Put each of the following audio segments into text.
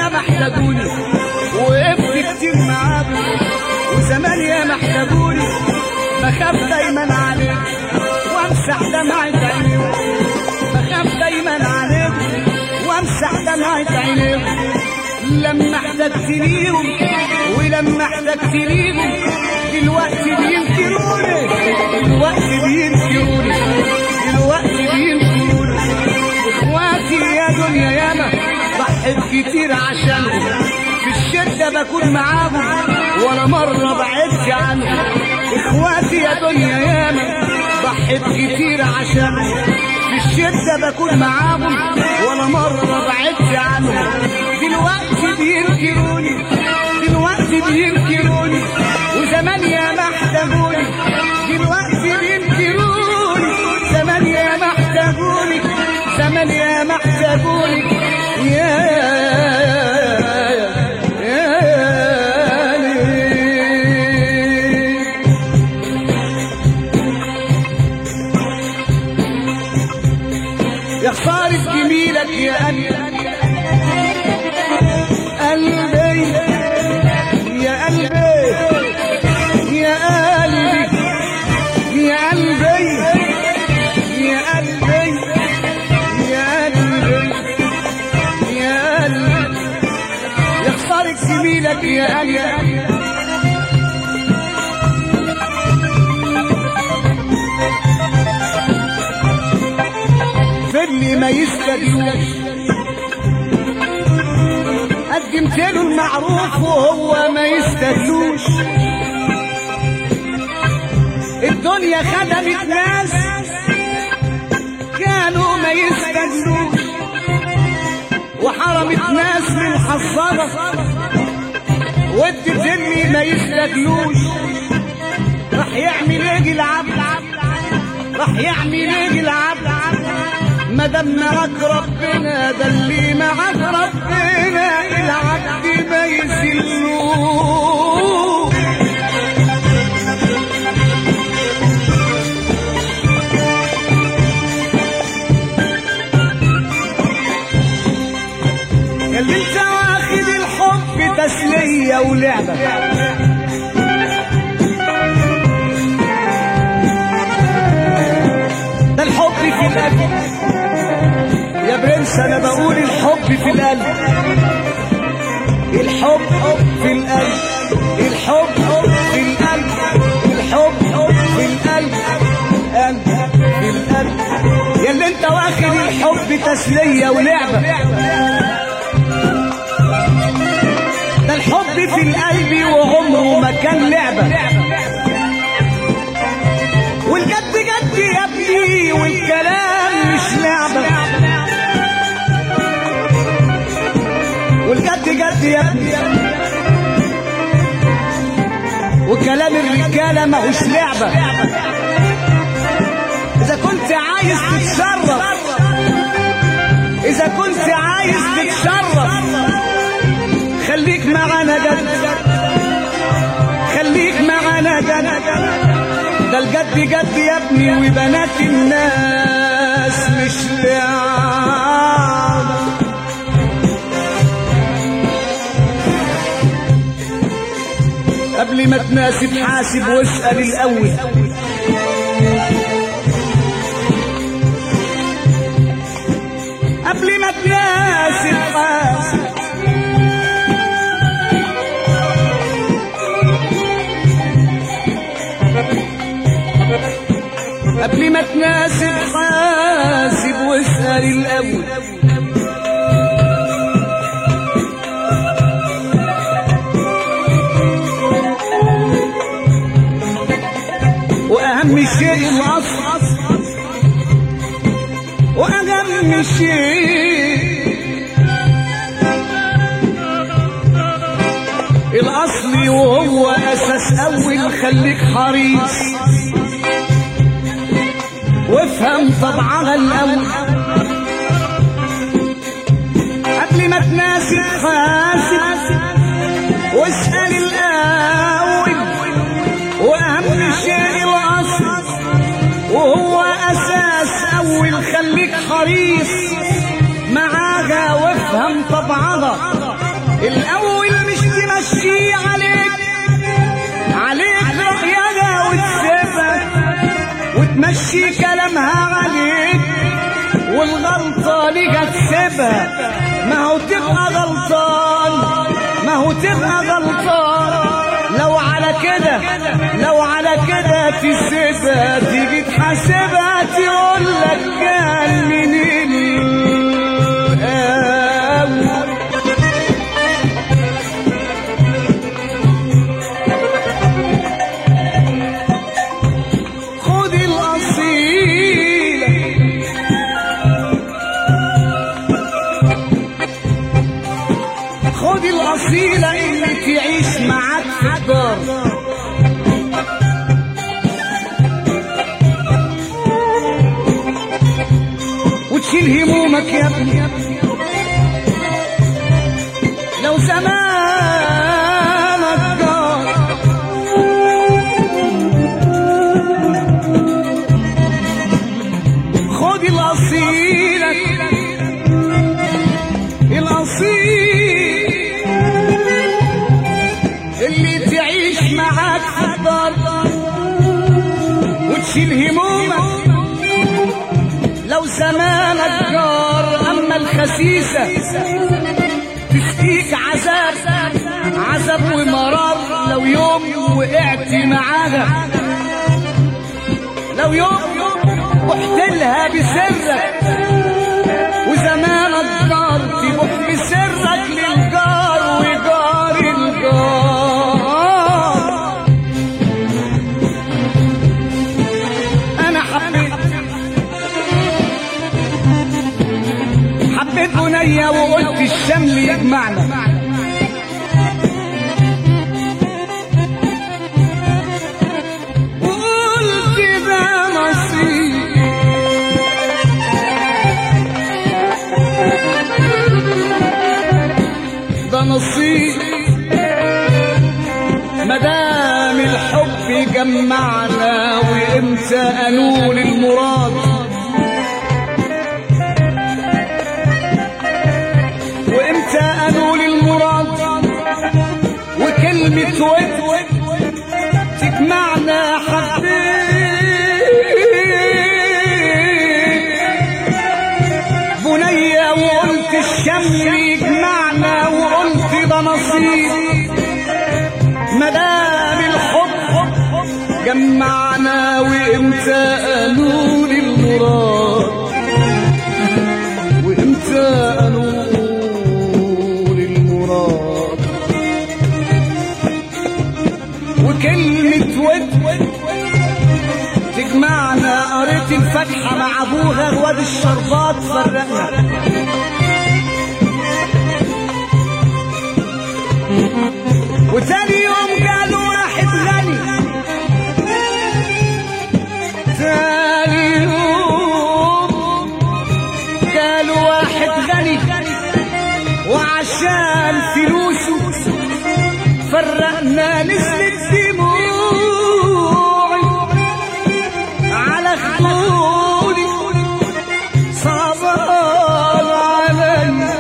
يا محتاجوني وقفت كتير معاكم وزمان يا محتاجوني بخاف دايما عليك وامسح دمعة عينيك بخاف دايما عليك وامسح دمعة عينيك لما احتجت ليهم ولما احتجت ليهم دلوقتي بينكروني دلوقتي بينكروني دلوقتي بينكروني اخواتي يا دنيا ياما ضحيت كتير عشانهم في الشدة بكون معاهم ولا مرة بعدت عنهم اخواتي يا دنيا ياما ضحيت كتير عشانهم في الشدة بكون معاهم ولا مرة بعدت عنهم دلوقتي بينكروني دلوقتي بينكروني وزمان يا محتاجوني دلوقتي بينكروني زمان يا محتاجوني زمان يا محتاجوني يا يا ليل. يا خسارة جميلك يا قلبي قلبي يا قلبي يا قلبي يا قلبي يا قلبي يا قلبي يا قلبي يا خسارة جميلك يا قلبي فضلي ما يستجلوش قدمت له المعروف وهو ما يستجلوش الدنيا خدمت ناس كانوا ما يستجلوش وحرمت ناس من حصانة ودت اللي ما يستجلوش راح يعمل ايه العبد راح يعمل ايه العبد ما دام معاك ربنا ده اللي معاك ربنا العبد ما يسلوش اللي انت واخد الحب تسلية ولعبة ده الحب في القلب يا برنس انا بقول الحب في القلب الحب في القلب الحب في القلب الحب في القلب قلب في القلب يا اللي انت واخد الحب تسلية ولعبة ده الحب في القلب وعمره ما كان لعبة والجد جد يا ابني والكلام مش لعبة والجد جد يا ابني وكلام الرجالة ماهوش لعبة إذا كنت عايز تتشرف إذا كنت عايز تتشرف خليك معانا جد خليك معانا جد ده الجد جد يا ابني وبنات الناس مش لعبة قبل ما تناسب حاسب واسأل الأول قبل ما تناسب حاسب قبل ما تناسب حاسب واسأل الأول وأهم شيء الأصل وأهم شيء الأصل وهو أساس أول خليك حريص وافهم طبعها الأول قبل ما تناسب حاسب واسأل الأول وأهم شيء الأصل وهو أساس أول خليك حريص معاها وافهم طبعها تمشي كلامها عليك والغلطة ليك تسيبها ما هو تبقى غلطان ما هو تبقى غلطان لو على كده لو على كده تسيبها تيجي تحاسبها تقول لك كان من الأول خد الأصيلة خد الأصيلة اللي تعيش معاك في الدار وتشيل همومك يا ابني لو زمانك دار خد الأصيلة الأصيل اللي تعيش معاك في الدار وتشيل همومك لو زمانك جار أما الخسيسة تسقيك عذاب عذاب ومرار لو يوم وقعت معاها لو يوم رحت لها بسرك وزمانك جار تروح بسرك للجار وجار الجار انا حبيت حبيت بنية وقلت الشمل يجمعنا وقلت ده نصيب ده نصيب مدام الحب جمعنا وامتى انول المراد وامتى انول المراد وكلمة ود تجمعنا حبيت بنية وقلت الشمل يجمعنا وقلت ده نصيب مدام الحب جمعنا وامتى انول المراد وامتى انول المراد وكلمة ود تجمعنا قريت الفاتحة مع ابوها واد الشربات فرقنا وتاني يوم قالوا واحد غني تاني يوم قالوا واحد غني وعشان فلوسه فرقنا نزلت دموعي على خدودي صعبان علي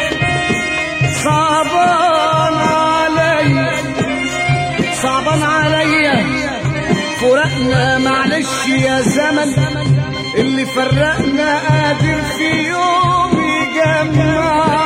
صعبان علي صعبان عليا فرقنا معلش يا زمن اللي فرقنا قادر في يوم يجمعنا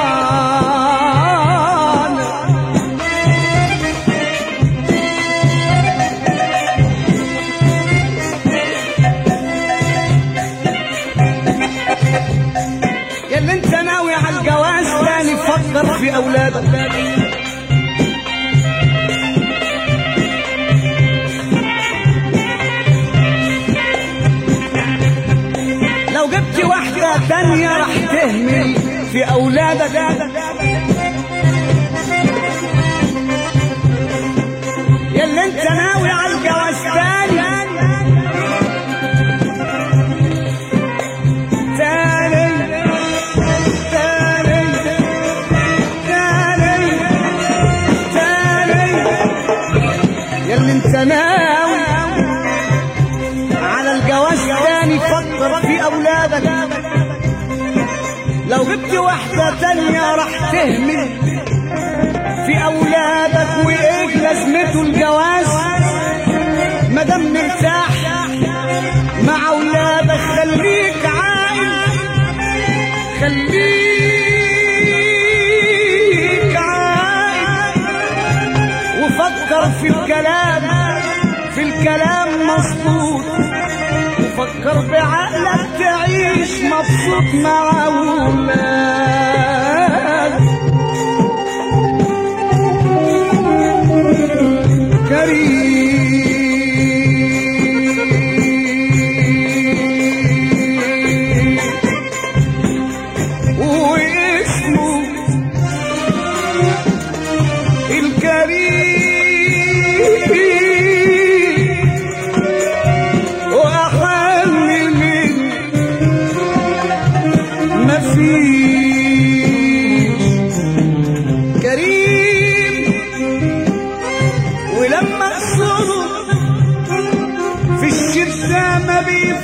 يا اللي انت ناوي على الجواز تاني فكر في اولادك لو جبت واحدة تانية راح تهمل في أولادك يا اللي انت ناوي على الجواز تاني تاني تاني تاني تاني يا اللي انت ناوي على الجواز تاني فكر في اولادك لو جبت واحدة تانية راح تهمل في اولادك وايه لازمته الجواز مادام مرتاح مع اولادك فكر في الكلام في الكلام مظبوط وفكر بعقلك تعيش مبسوط مع أولاد كريم واسمه الكريم وأحل من ما فيش كريم ولما اقصده في الشدة ما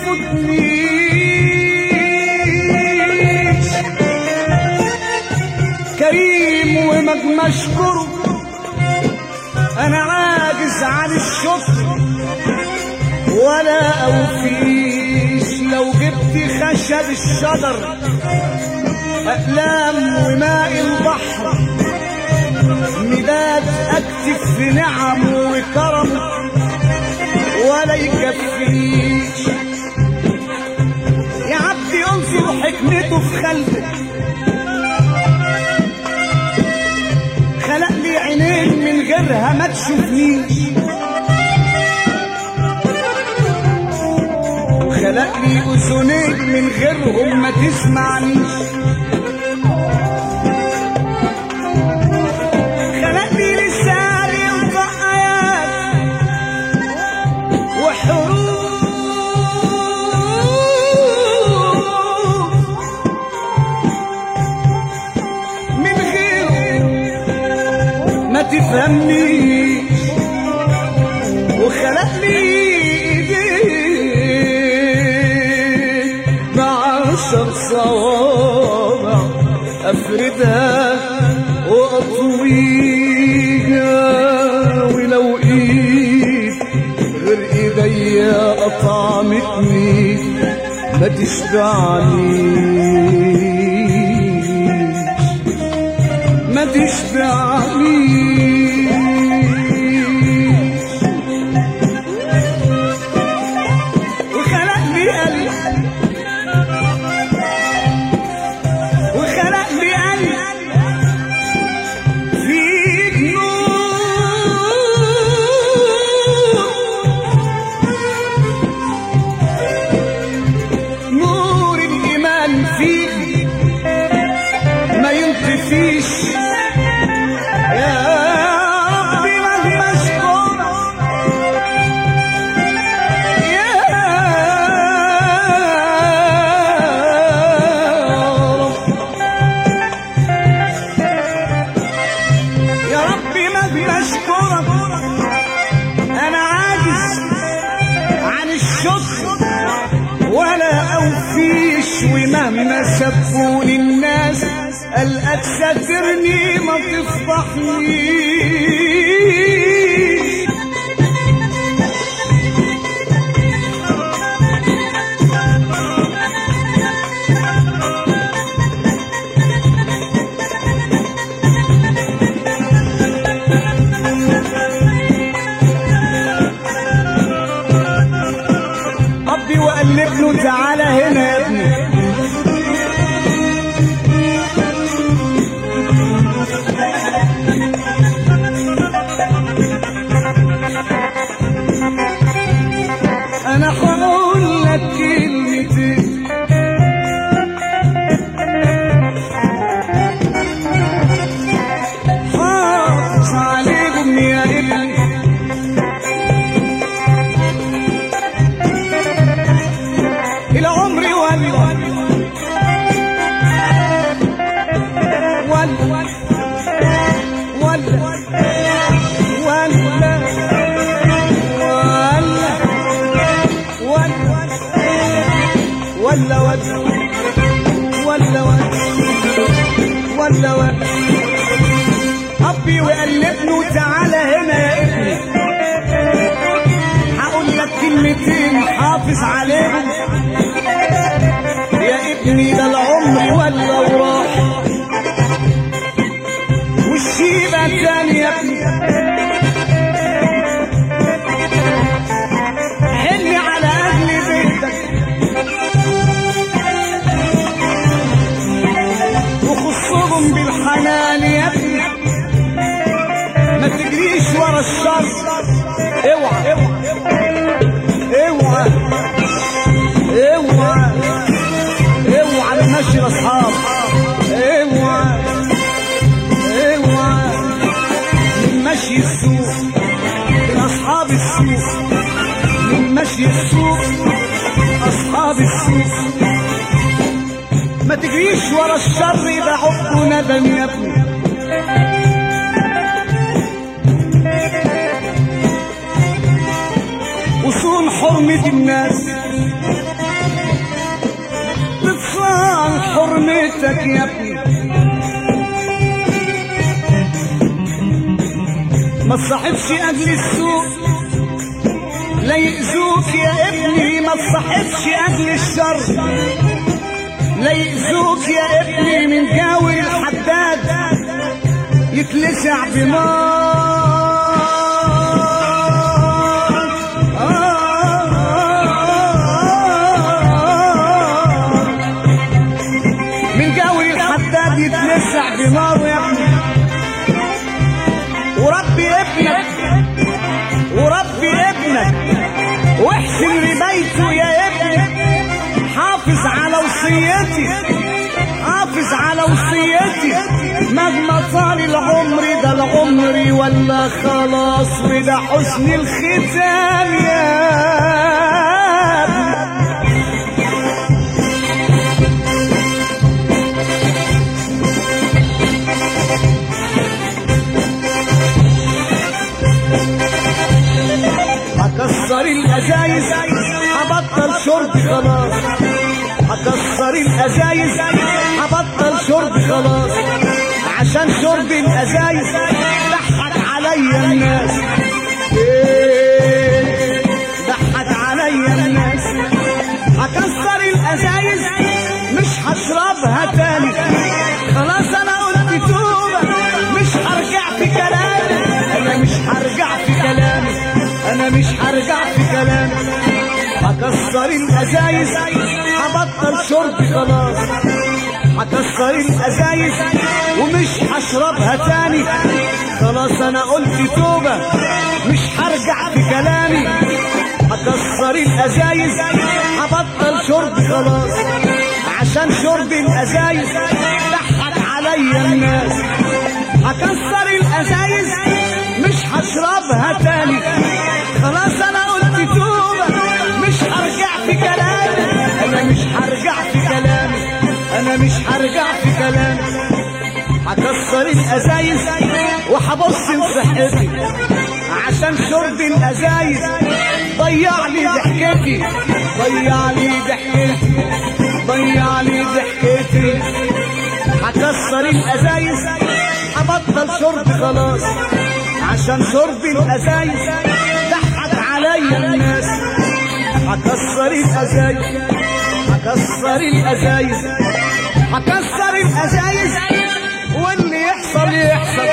بيفوتنيش كريم وما اشكره انا عاجز عن الشكر ولا اوفيش لو جبت خشب الشجر اقلام وماء البحر مداد اكتف في نعمه وكرمه ولا يكفيش يا عبدي انظر حكمته في خلقه خلق لي عينين من غيرها ما تشوفنيش وخلق لي اذنين من غيرهم ما تسمعنيش خلق لي لسان ينطق ايات وحروف من غيره ما تفهمنيش وخلق لي ايدين بعشر صوابع افردها واطويها ولو ايد غير ايديا اطعمتني ما تشبعنيش ما تشبعنيش وخلق لي قلب وخلق لي قلب فيه نور نور الإيمان فيه ما ينطفيش يا ربي مهما اشكرك يا رب يا ربي مهما اشكرك انا عاجز عن الشكر ولا اوفيش ومهما سبوني الناس قلقك ساترني ما تفضحنيش ربي وقال له تعالى هنا يا ابني محسوب بالحنان يا ابني ما تجريش ورا الشر اوعى اوعى اوعى اوعى بنمشي الاصحاب اوعى اوعى من مشي السوق من اصحاب السوق من مشي السوق اصحاب السوق ما تجريش ورا الشر ده عقده ندم يا ابني وصون حرمة الناس بتصان حرمتك يا ابني ما تصاحبش اجل السوق لا يأذوك يا ابني ما تصاحبش اجل الشر لا يأذوك يا ابني من جاور الحداد يتلسع بنار من جاور الحداد يتلسع بنار يا ابني وربي ابنك وربي ابنك واحسن لبيته يا ابني حافظ على وصيتي حافظ على وصيتي مهما طال العمر ده العمر ولا خلاص وده حسن الختام يا ابني هكسر الازايز هبطل شرب خلاص هكسر الازايز هبطل شرب خلاص عشان شرب الازايز ضحك عليا الناس إيه، ضحك عليا الناس هكسر الازايز مش هشربها تاني خلاص انا قلت توبه مش هرجع في كلامي انا مش هرجع في كلامي انا مش هرجع في كلامي هكسر الازايز هبطل شرب خلاص هكسر الازايز ومش هشربها تاني خلاص انا قلت توبه مش هرجع في كلامي هكسر الازايز هبطل شرب خلاص عشان شرب الازايز ضحك عليا الناس هكسر الازايز مش هشربها تاني خلاص انا قلت توبه مش هرجع في كلامي انا مش هرجع في كلامي انا مش هرجع في كلامي هكسر الازايز وهبص لصحتي عشان شرب الازايز ضيع لي ضحكتي ضيع لي ضحكتي ضيع لي ضحكتي هكسر الازايز هبطل شرب خلاص عشان شرب الازايز ضحك عليا الناس هكسر الازايز هكسر الازايز هكسر الازايز واللي يحصل يحصل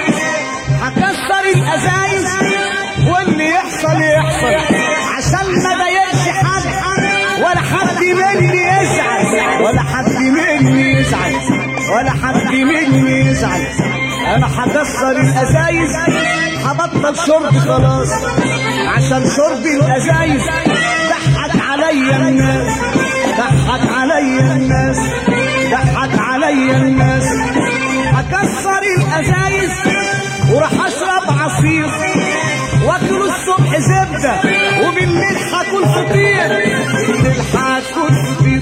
هكسر الازايز واللي يحصل يحصل عشان ما ضايقش حد ولا حد مني يزعل ولا حد مني يزعل ولا حد مني يزعل انا هكسر الازايز هبطل شرب خلاص عشان شرب الازايز ضحك عليا الناس ضحك عليا الناس ضحك عليا الناس هكسر الازايز وراح اشرب عصير واكل الصبح زبده وبالليل هاكل فطير بالليل هاكل فطير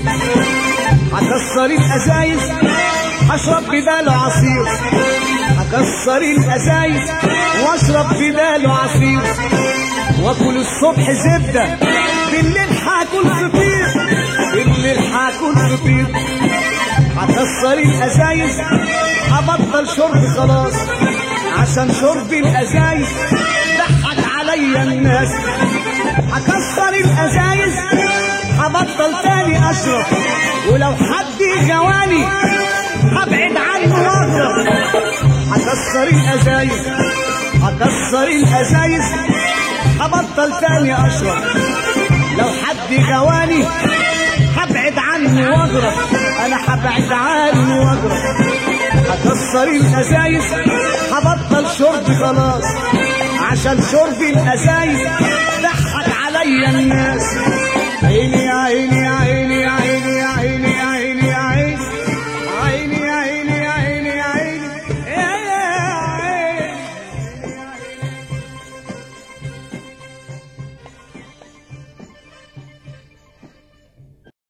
هكسر الازايز هشرب بداله عصير هكسر الازايز واشرب بداله عصير واكل الصبح زبده بالليل هاكل فطير بالليل هاكل فطير هكسر الازايز هبطل شرب خلاص عشان شرب الازايز ضحك عليا الناس هكسر الازايز هبطل تاني اشرب ولو حد جواني هبعد عنه واضرب هكسر الازايز هكسر الازايز هبطل تاني اشرب لو حد جواني هبعد عنه واضرب انا هبعد عنه واضرب كسر الازايز هبطل شرب خلاص عشان شرب الازايز ضحك عليا الناس عيني يا عيني يا عيني